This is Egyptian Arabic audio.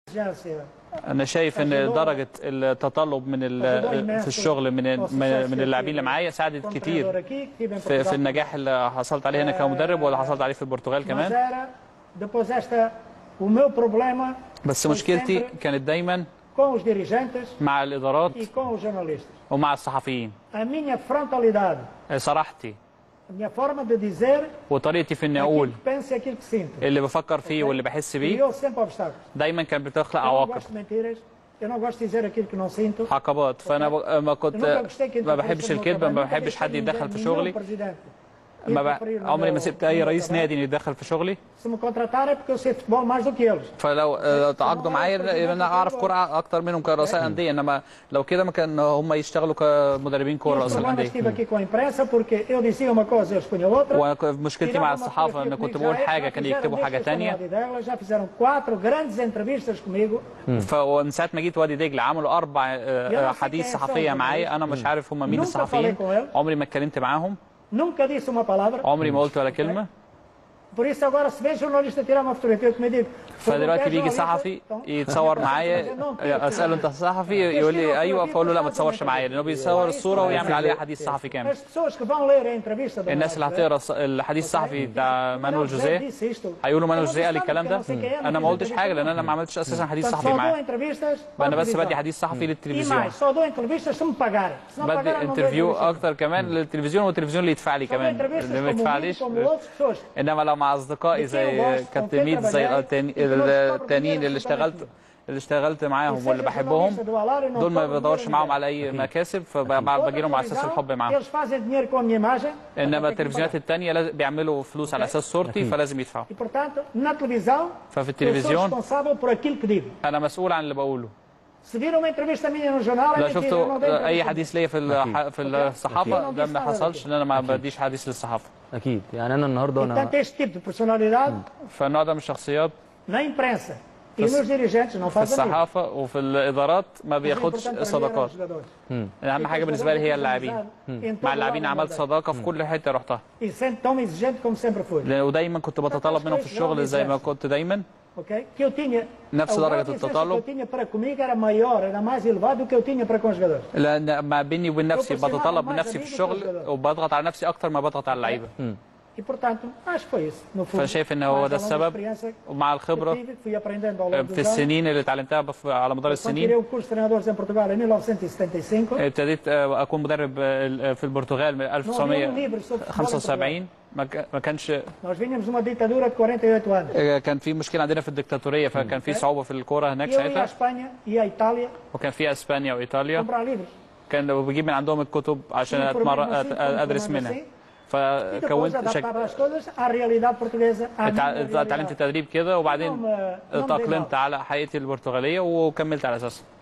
انا شايف ان درجه التطلب من ال- في الشغل من من من اللاعبين اللي معايا ساعدت كتير في, في النجاح اللي حصلت عليه هنا كمدرب واللي حصلت عليه في البرتغال Mas كمان era, depois esta, o meu problema بس foi مشكلتي sempre كانت دايما com os dirigentes مع الادارات e com os jornalistas. ومع الصحفيين A minha frontalidade, صراحتي a minha forma de dizer وطريقتي في اني aquilo اقول que penso e aquilo que sinto. اللي بفكر فيه واللي بحس بيه Criou sempre obstáculos. دايما كانت بتخلق Eu não عواقب gosto de mentiras, eu não gosto de dizer aquilo que não sinto. عقبات فانا ب- ما Eu nunca كنت gostei que ما interferisse بحبش no meu الكذب trabalho, ما nunca بحبش deixei حد يتدخل ninguém, في nenhum شغلي presidente ما ب... interferir no عمري ما meu- سبت no اي meu رئيس trabalho. نادي إنه يتدخل في شغلي Se me contratar é porque eu sei futebol mais do que eles. فلو آه، تعاقدوا معايا يبقى انا اعرف كوره اكتر منهم كرؤساء انديه انما لو كده ما كان هم يشتغلوا كمدربين E كوره os رؤساء problemas que الانديه tive aqui com a imprensa porque eu dizia uma coisa eles punham outra. ومشكلتي مع الصحافه ان كنت بقول حاجه كان يكتبوا حاجه تانية Já fizeram quatro grandes entrevistas comigo. فمن ساعه ما جيت وادي دجله عملوا اربع آه، حديث صحفيه معايا انا مش عارف هم مين Nunca الصحفيين falei com ele. عمري ما اتكلمت معاهم Nunca disse uma palavra. عمري ما قلت ولا كلمه Por isso agora se vem jornalista tirar uma fotografia eu me digo. فدلوقتي بيجي صحفي يتصور معايا اساله انت صحفي يقول لي ايوه فاقول له لا ما تصورش معايا لانه بيصور الصوره ويعمل عليها حديث صحفي كامل As pessoas que vão ler a entrevista do الناس اللي Ronaldo, هتقرا الص- الحديث الصحفي بتاع مانويل Ronaldo جوزيه disse isto. هيقولوا مانويل Eu não جوزيه قال disse الكلام nada, ده porque eu não sei quem é, انا não ما fiz قلتش حاجه لان انا ما عملتش اساسا حديث Portanto, صحفي só dou معاه entrevistas para a انا بس televisão. بدي حديث صحفي E للتلفزيون mais, só dou entrevistas se me pagarem. Se não بدي pagarem, não dou انترفيو entrevistas. اكتر كمان للتلفزيون والتلفزيون اللي يدفع لي Só dou كمان entrevistas اللي ما como يدفعليش mim, como outras pessoas. انما لو مع اصدقائي زي كابتن ميت زي التاني- التانيين اللي اشتغلت اللي اشتغلت معاهم واللي بحبهم دول ما بدورش معاهم على اي مكاسب فباجي لهم على اساس الحب معاهم Eles fazem dinheiro com a minha imagem. انما eu tenho que التلفزيونات pagar. التانية لازم بيعملوا فلوس على اساس صورتي فلازم يدفعوا E portanto, na televisão, ففي eu sou التلفزيون responsável por aquilo que digo. انا مسؤول عن اللي بقوله Se viram uma entrevista minha no jornal, é لو mentira, eu não شفتوا dei اي entrevista. حديث ليا في الح- في الصحافه أكيد. ده ما حصلش ان انا ما بديش حديث للصحافه اكيد يعني انا النهارده انا Portanto, este tipo de personalidade, فالنوع ده من الشخصيات na imprensa e Bas- nos dirigentes, não في faz amigos. الصحافه وفي الادارات ما O بياخدش importante para mim eram صداقات os jogadores. اهم حاجه بالنسبه لي هي اللاعبين مع اللاعبين عملت صداقه في كل حته رحتها E sempre tão exigente como sempre fui. لأن- ودايما كنت بتطلب منهم في الشغل زي ما كنت دايما Ok? Que eu tinha. نفس o grau درجة de exigência التطلب. que eu tinha para comigo era maior, era mais elevado do que eu tinha para com os jogadores. لان ما بيني وبين نفسي بروفيسيونال بتطلب من ما نفسي في جميل الشغل كده. وبضغط على نفسي اكتر ما بضغط على اللعيبه E portanto, acho que foi isso. No fundo, فانا شايف ان هو mais ده a longa السبب experiência ومع que الخبره tive, que fui aprendendo ao longo في dos anos. السنين اللي اتعلمتها بف- على مدار Quando tirei السنين o curso de treinadores em Portugal em 1975, ابتديت آه، اكون مدرب آه، في البرتغال من não havia um livro sobre futebol em Portugal. 1975 ما ك- ما كانش Nós vínhamos de uma ditadura de 48 anos. آه، كان في مشكله عندنا في الدكتاتوريه فكان في صعوبه في الكوره هناك E eu ia à ساعتها Espanha, ia à Itália, وكان في اسبانيا وايطاليا comprar livros. كان بجيب من عندهم الكتب عشان Fui اتمر formando assim, أت- fui ادرس formando منها assim, E depois فكونت شك... adaptava as coisas à realidade portuguesa, à minha اتع- realidade. اتعلمت التدريب كده وبعدين Não me- não me dei اتأقلمت mal. على حقيقتي البرتغاليه وكملت على اساسها